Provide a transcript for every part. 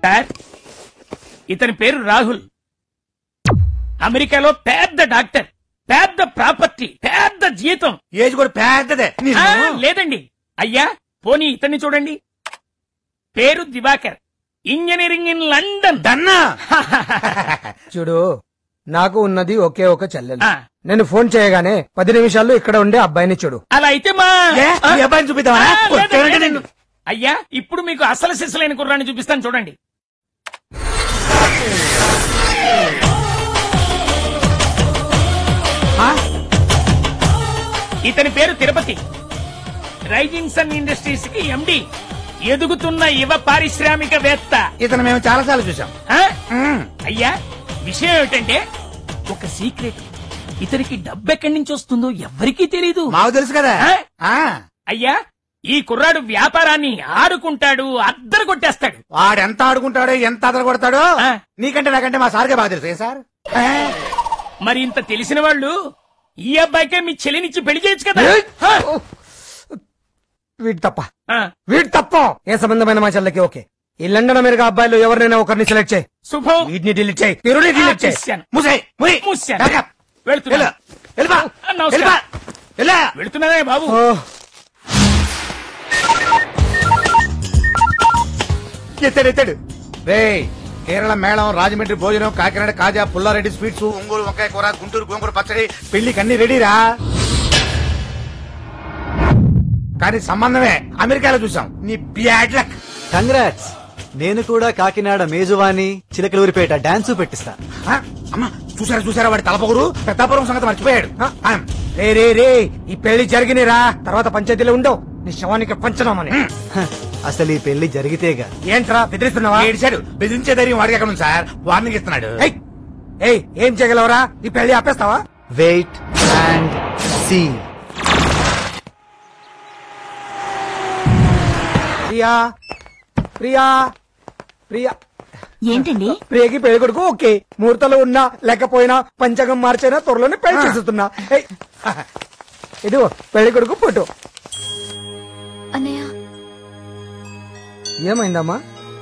Sir ఇతని పేరు రాహుల్ అమెరికాలో పెద్ద డాక్టర్ పెద్ద ప్రాపర్టీ పెద్ద జీతం ఏజ్ కూడా పెద్దదే ఆ, లేదండి అయ్యా పోనీ ఇతన్ని చూడండి పేరు దివాకర్ ఇంజనీరింగ్ ఇన్ లండన్ దన్నా చూడు నాకు ఉన్నది ఒకే ఒక చెల్లెలు ఆ. నేను ఫోన్ చేయగానే పది నిమిషాల్లో ఇక్కడ ఉండే అబ్బాయిని చూడు అలా అయితే మా ఏ, ఈ అబ్బాయిని చూపిద్దామా ఆ, లేదండి, కొట్టానంటే లేదండి. నిన్ను. అయ్యా ఇప్పుడు మీకు అసలు సిసలైన కుర్రాన్ని చూపిస్తాను చూడండి ఆ? ఇతని పేరు తిరుపతి రైజింగ్ సన్ ఇండస్ట్రీస్ కి ఎండి ఎదుగుతున్న యువ పారిశ్రామికవేత్త ఇతను మేము చాలా సార్లు చూసాం ఆ? మ్మ్. అయ్యా విషయం ఏమిటంటే ఒక సీక్రెట్ ఇతనికి డబ్బు ఎక్కడి నుంచి వస్తుందో ఎవ్వరికీ తెలీదు మాకు తెలుసు కదా ఆ? ఆ అయ్యా ఈ కుర్రాడు వ్యాపారాన్ని ఆడుకుంటాడు అద్దరు కొట్టేస్తాడు వాడు ఎంత ఆడుకుంటాడో ఎంత అదర కొడతాడో ఆ. నీకంటే నాకంటే మా సార్కే బాగా తెలుసు ఏ సార్ ఆ? మరి ఇంత తెలిసిన వాళ్ళు ఈ అబ్బాయికే మీ చెల్లినిచ్చి పెళ్లి చేయొచ్చు కదా ఏయ్! ఆ, వీడు తప్ప ఆ, వీడు తప్ప ఏ సంబంధమైన మా చెల్లెకి ఓకే ఈ లండన్ అమెరికా అబ్బాయిలు ఎవరినైనా ఒకరిని సెలెక్ట్ చేయి శుభం వీటిని డిలీట్ చేయి తిరుని డిలీట్ చేయి చేశాను. మూసేయ్, మూయ్. మూసాను. Back up. వెళ్తున్నా వెళ్ళు. వెళ్ళిపో. ఆ, నమస్కారం. వెళ్ళిపో. వెళ్ళు. వెళ్తున్నానే బాబు ఓ, ఎత్తాడు ఎత్తాడు రే కేరళ మేళం రాజమండ్రి భోజనం కాకినాడ కాజా పుల్లారెడ్డి స్వీట్స్ ఒంగోలు వంకాయ కూర గుంటూరు గోంగూర పచ్చడి పెళ్లికి అన్ని రెడీరా కానీ సంబంధమే అమెరికాలో చూసాం నీ బ్యాడ్ లక్ కంగ్రాట్స్ నేను కూడా కాకినాడ మేజువాణి చిలకలూరిపేట డాన్స్ పెట్టిస్తా ఆ, అమ్మా చూసారా చూసారా వాడి తలపొగురు పెద్దాపురం సంగతి మర్చిపోయాడు ఆ, రే రే రే ఈ పెళ్లి జరిగినరా తర్వాత పంచాయతీలో ఉండవు నీ శవానికి పంచనామని హ, అసలు ఈ పెళ్లి జరిగితేగా ఏంట్రా బెదిరిస్తున్నావా ఏడిచాడు బెదిరించే ధైర్యం వాడికి ఎక్కడ ఉంది సార్ వార్నింగ్ ఇస్తున్నాడు ఏయ్, ఏయ్ ఏం చేయగలవరా ఈ పెళ్లి ఆపేస్తావా wait and see Priya Priya Priya ఏంటండి ప్రియకి పెళ్లి కొడుకు ఓకే ముహూర్తాలు ఉన్నా లేకపోయినా పంచగం మార్చైనా త్వరలోనే పెళ్లి చేస్తున్నా ఏయ్, ఇదిగో పెళ్లి కొడుకు ఫోటో అన్నయ్య ఏమైందమ్మా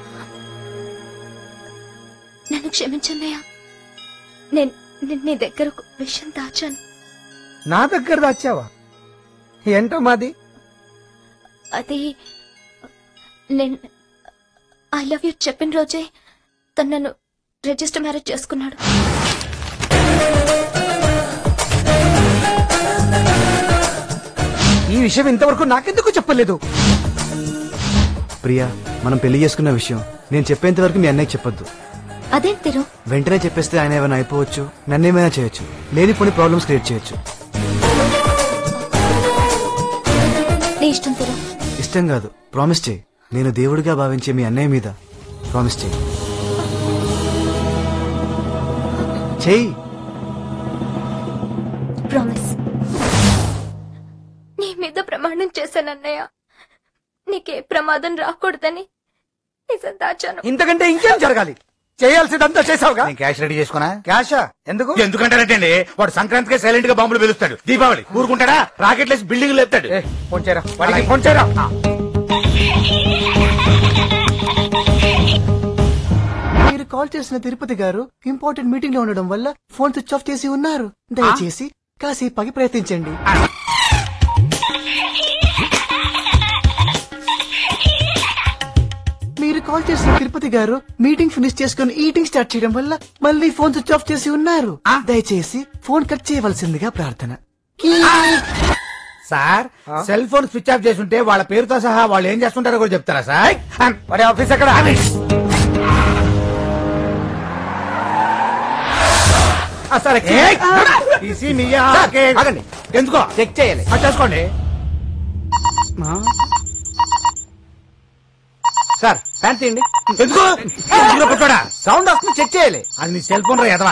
నన్ను క్షమించన్నయ్య నేను నేను నీ దగ్గర ఒక విషయం దాచాను నా దగ్గర దాచావా ఏంటో మాది అది నేను ఐ లవ్ యూ చెప్పిన రోజే తను నన్ను రిజిస్టర్ మ్యారేజ్ చేసుకున్నాడు ఈ విషయం ఇంతవరకు నాకెందుకు చెప్పలేదు ప్రియా మనం పెళ్లి చేసుకున్న విషయం నేను చెప్పేంత వరకు మీ అన్నయ్య చెప్పొద్దు అదేం తిరు వెంటనే చెప్పేస్తే ఆయన ఏమైనా అయిపోవచ్చు నన్నేమైనా చేయొచ్చు లేనిపోని ప్రాబ్లమ్స్ క్రియేట్ చేయొచ్చు నీ ఇష్టం తిరు ఇష్టం కాదు ప్రామిస్ చేయి నేను దేవుడిగా భావించే మీ అన్నయ్య మీద ప్రామిస్ చేయి చెయ్యి ప్రామిస్ నీ మీద ప్రమాణం చేశాను అన్నయ్య నీకే ప్రమాదం రాకూడదని నిజం దాచాను ఇంతకంటే ఇంకేం జరగాలి చేయాల్సిందంతా చేసావుగా నేను క్యాష్ రెడీ చేసుకున్నా క్యాషా ఎందుకు ఎందుకంటారంటే వాడు సంక్రాంతికి సైలెంట్ గా బాంబులు పిలుస్తాడు దీపావళి ఊరుకుంటాడా రాకెట్ లేసి బిల్డింగ్ లేపుతాడు ఏ, ఫోన్ చేయరా వాడికి ఫోన్ చేయరా మీరు కాల్ చేసిన తిరుపతి గారు ఇంపార్టెంట్ మీటింగ్ లో ఉండడం వల్ల ఫోన్ స్విచ్ ఆఫ్ చేసి ఉన్నారు దయచేసి కాసేపకి ప్రయత్నించండి మీరు కాల్ చేసిన తిరుపతి గారు మీటింగ్ ఫినిష్ చేసుకుని ఈటింగ్ స్టార్ట్ చేయడం వల్ల మళ్ళీ ఫోన్ స్విచ్ ఆఫ్ చేసి ఉన్నారు దయచేసి ఫోన్ కట్ చేయవలసిందిగా ప్రార్థన sir cell phone switch off చేసి ఉంటే వాళ్ళ పేరుతో సహా వాళ్ళు ఏం చేస్తుంటారో కూడా చెప్తారా సార్ వాడి ఆఫీస్ ఎక్కడ ఆ, సార్ ఏయ్! తీసి మీ ఆకే. ఆగండి. ఎందుకో చెక్ చేయాలి అది చేసుకోండి సార్ ప్యాంట్ తీయండి ఎందుకు ఎందులో పుట్టాడా సౌండ్ వస్తుంది చెక్ చేయాలి అది నీ సెల్ ఫోన్ రా ఎదవా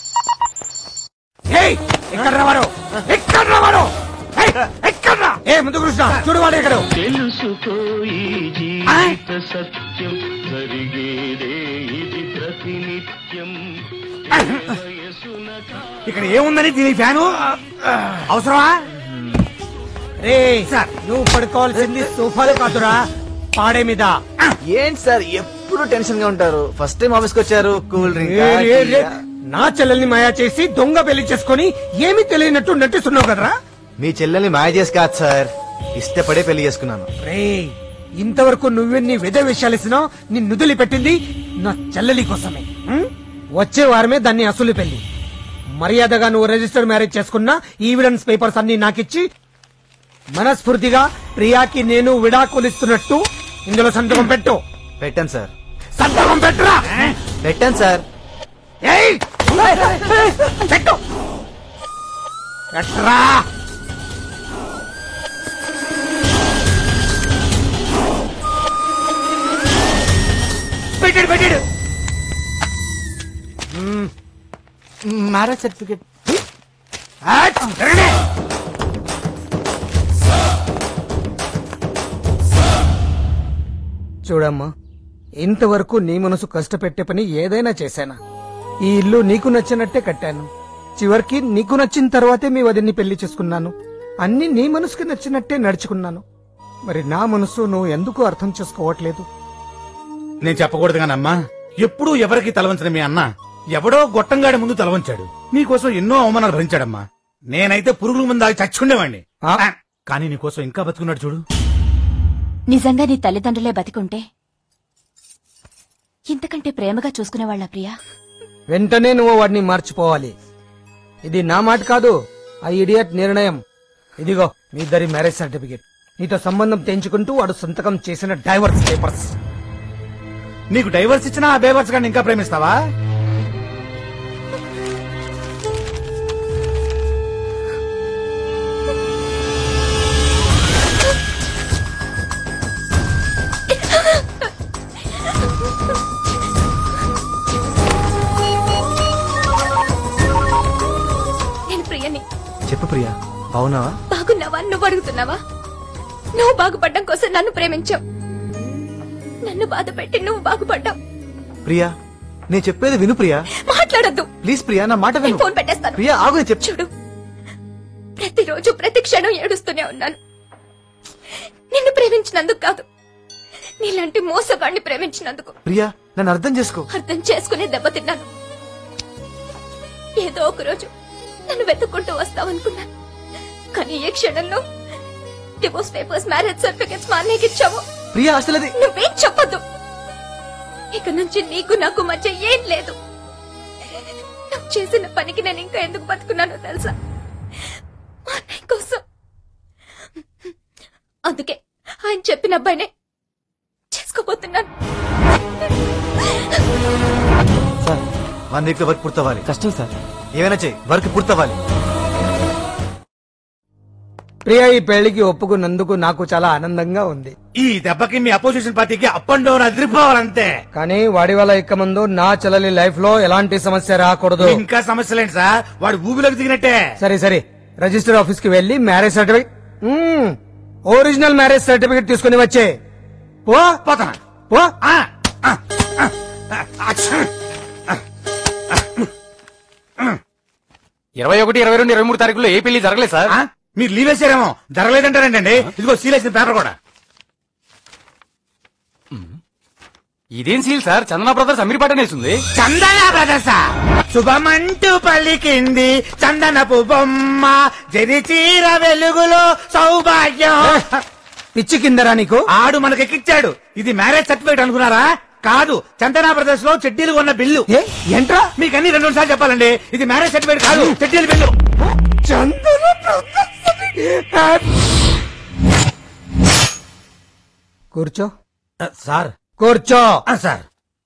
ఏయ్ ఎక్కడ రావాడు ఎక్కడ రావాడు ఏయ్, ఎక్కడ రా ఏ ముందు కృష్ణ చూడు వాడు ఎక్కడ తెలుసుకో ఈ జీవిత సత్యం జరిగేదే ఇది ప్రతినిత్యం ఇక్కడ ఏముందని దీని ఫ్యాను అవసరమా రే సార్ నువ్వు పడుకోవాల్సింది సోఫాలో కాదురా పాడే మీద ఏంటి సార్ ఎప్పుడు ఎప్పుడు టెన్షన్ గా ఉంటారు ఫస్ట్ టైం ఆఫీస్ కి వచ్చారు కూల్ డ్రింక్ ఏ, ఏ, ఏ, నా చెల్లెల్ని మాయా చేసి దొంగ పెళ్లి చేసుకొని ఏమీ తెలియనట్టు నటిస్తున్నావు కదరా మీ చెల్లెల్ని మాయ చేసి కాదు సార్ ఇష్టపడే పెళ్లి చేసుకున్నాను రే ఇంతవరకు నువ్వెన్ని విధ విషయాలు ఇచ్చినా నిన్ను నుదిలి పెట్టింది నా చెల్లెలి కోసమే ఉం? వచ్చే వారమే దాన్ని అసలు పెళ్లి మర్యాదగా నువ్వు రిజిస్టర్ మ్యారేజ్ చేసుకున్న ఈవిడెన్స్ పేపర్స్ అన్ని నాకిచ్చి మనస్ఫూర్తిగా ప్రియాకి నేను విడాకులిస్తున్నట్టు ఇందులో సంతకం పెట్టు పెట్టాను సార్ సంతకం పెట్టురా పెట్టాను సార్ ఏయ్! పెట్టు పెట్టరా పెట్టాడు పెట్టాడు మ్యారేజ్ సర్టిఫికేట్ ఆట్! తిరగండి. చూడమ్మా ఇంతవరకు నీ మనసు కష్టపెట్టే పని ఏదైనా చేశానా ఈ ఇల్లు నీకు నచ్చినట్టే కట్టాను చివరికి నీకు నచ్చిన తర్వాతే మీ వదిన్ని పెళ్లి చేసుకున్నాను అన్ని నీ మనసుకి నచ్చినట్టే నడుచుకున్నాను మరి నా మనసు నువ్వు ఎందుకు అర్థం చేసుకోవట్లేదు నేను చెప్పకూడదు కానమ్మా ఎప్పుడూ ఎవరికి తలవంచని మీ అన్న ఎవడో గొట్టంగాడి ముందు తలవంచాడు నీకోసం ఎన్నో అవమానాలు భరించాడమ్మా నేనైతే పురుగుల ముందు దాగి చచ్చుండేవాణ్ణి ఆ? కానీ నీకోసం ఇంకా బతుకున్నాడు చూడు నిజంగా నీ తల్లిదండ్రులే బతికుంటే ఇంతకంటే ప్రేమగా చూసుకునేవాళ్ళ ప్రియా వెంటనే నువ్వు వాడిని మార్చిపోవాలి ఇది నా మాట కాదు ఆ ఇడియట్ నిర్ణయం ఇదిగో మీ ఇద్దరి మ్యారేజ్ సర్టిఫికేట్ నీతో సంబంధం తెంచుకుంటూ వాడు సంతకం చేసిన డైవర్స్ పేపర్స్ నీకు డైవర్స్ ఇచ్చినా ఆ బేవర్స్ గాని ఇంకా ప్రేమిస్తావా నేను ప్రియని చెప్పు ప్రియా బాగున్నావా బాగున్నావా నువ్వు అడుగుతున్నావా నువ్వు బాగుపడ్డం కోసం నన్ను ప్రేమించావు నన్ను బాధ పెట్టి నువ్వు బాగుపడ్డావు ప్రియా నేను చెప్పేది విను ప్రియా మాట్లాడద్దు ప్లీజ్ ప్రియా నా మాట నేను విను ఫోన్ పెట్టేస్తాను ప్రియా ఆగు నేను చెప్ చూడు ప్రతిరోజు ప్రతి క్షణం ఏడుస్తూనే ఉన్నాను నిన్ను ప్రేమించినందుకు కాదు నీలాంటి మోసగాడిని ప్రేమించినందుకు ప్రియా నన్ను అర్థం చేసుకో అర్థం చేసుకునే దెబ్బతిన్నాను ఏదో ఒక రోజు నన్ను వెతుక్కుంటూ వస్తావనుకున్నాను కానీ ఏ క్షణంలో డివోర్స్ పేపర్స్ మ్యారేజ్ సర్టిఫికెట్స్ మా అన్నయ్యకి ఇచ్చావు ప్రియా అసలు అది నువ్వేం చెప్పొద్దు ఇక నుంచి నీకు నాకు మధ్య ఏం లేదు నువ్వు చేసిన పనికి నేను ఇంకా ఎందుకు బతుకున్నానో తెలుసా మా అన్నయ్య కోసం అందుకే ఆయన చెప్పిన అబ్బాయినే చేసుకోబోతున్నాను సార్ వన్ వీక్ లో వర్క్ పూర్తవ్వాలి కష్టం సార్ ఏమైనా చెయ్యి వర్క్ పూర్తవ్వాలి ప్రియా ఈ పెళ్లికి ఒప్పుకున్నందుకు నాకు చాలా ఆనందంగా ఉంది ఈ దెబ్బకి మీ అపోజిషన్ పార్టీకి అప్ అండ్ డౌన్ అదిరిపోవాలంతే కానీ వాడి వల్ల ఇక ముందు నా చెల్లెలి లైఫ్ లో ఎలాంటి సమస్య రాకూడదు ఇంకా సమస్యలేంటి సార్ వాడు ఊబిలోకి దిగినట్టే సరే సరే రిజిస్టర్ ఆఫీస్ కి వెళ్లి మ్యారేజ్ సర్టిఫికేట్ మ్మ్. ఒరిజినల్ మ్యారేజ్ సర్టిఫికేట్ తీసుకుని వచ్చే పో పోతానా పో ఆ, ఆ, ఆ, ఆ, అచ్చా. ఇరవై ఒకటి ఇరవై రెండు ఇరవై మూడు తారీఖులో ఏ పెళ్లి జరగలేదు సార్ ఆ, మీరు లీవ్ వేసారేమో జరగలేదంటారేంటండి ఇదిగో సీలేసిన పేపర్ కూడా ఇదేం సీల్ సార్ చందన బ్రదర్స్ అమీర్పాట నేస్తుంది చందన బ్రదర్స శుభమంటూ పలికింది చందనపు బొమ్మ జరిచీర వెలుగులో సౌభాగ్యం పిచ్చి కిందరా నీకు ఆడు మనకెక్కిచ్చాడు ఇది మ్యారేజ్ సర్టిఫికేట్ అనుకున్నారా కాదు చందన బ్రదర్స్ లో చెడ్డీలు ఉన్న బిల్లు ఏ ఏంట్రా మీకు అన్ని రెండు సార్లు చెప్పాలండి ఇది మ్యారేజ్ సర్టిఫికేట్ కాదు చెడ్డీల బిల్లు చందన కూర్చో ఆ, సార్ కూర్చో ఆ, సార్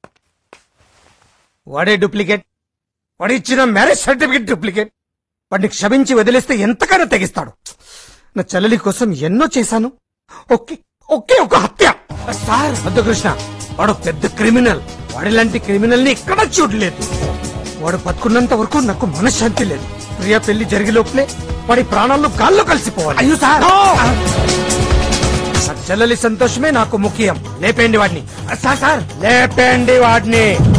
వాడే డూప్లికేట్ వాడు ఇచ్చిన మ్యారేజ్ సర్టిఫికేట్ డూప్లికేట్ వాడిని క్షమించి వదిలేస్తే ఎంతకైనా తెగిస్తాడు నా చెల్లెలి కోసం ఎన్నో చేశాను ఒకే ఒకే ఒక హత్య సార్ వద్దు కృష్ణ వాడు పెద్ద క్రిమినల్ వాడిలాంటి క్రిమినల్ ని ఎక్కడా చూడలేదు వాడు బతుకున్నంత వరకు నాకు మనశ్శాంతి లేదు ప్రియా పెళ్లి జరిగే లోపలే వాడి ప్రాణాల్లో గాల్లో కలిసిపోవాలి అయ్యో సార్ నా చెల్లెలి సంతోషమే నాకు ముఖ్యం లేపేయండి వాడిని సార్ సార్ లేపేయండి వాడిని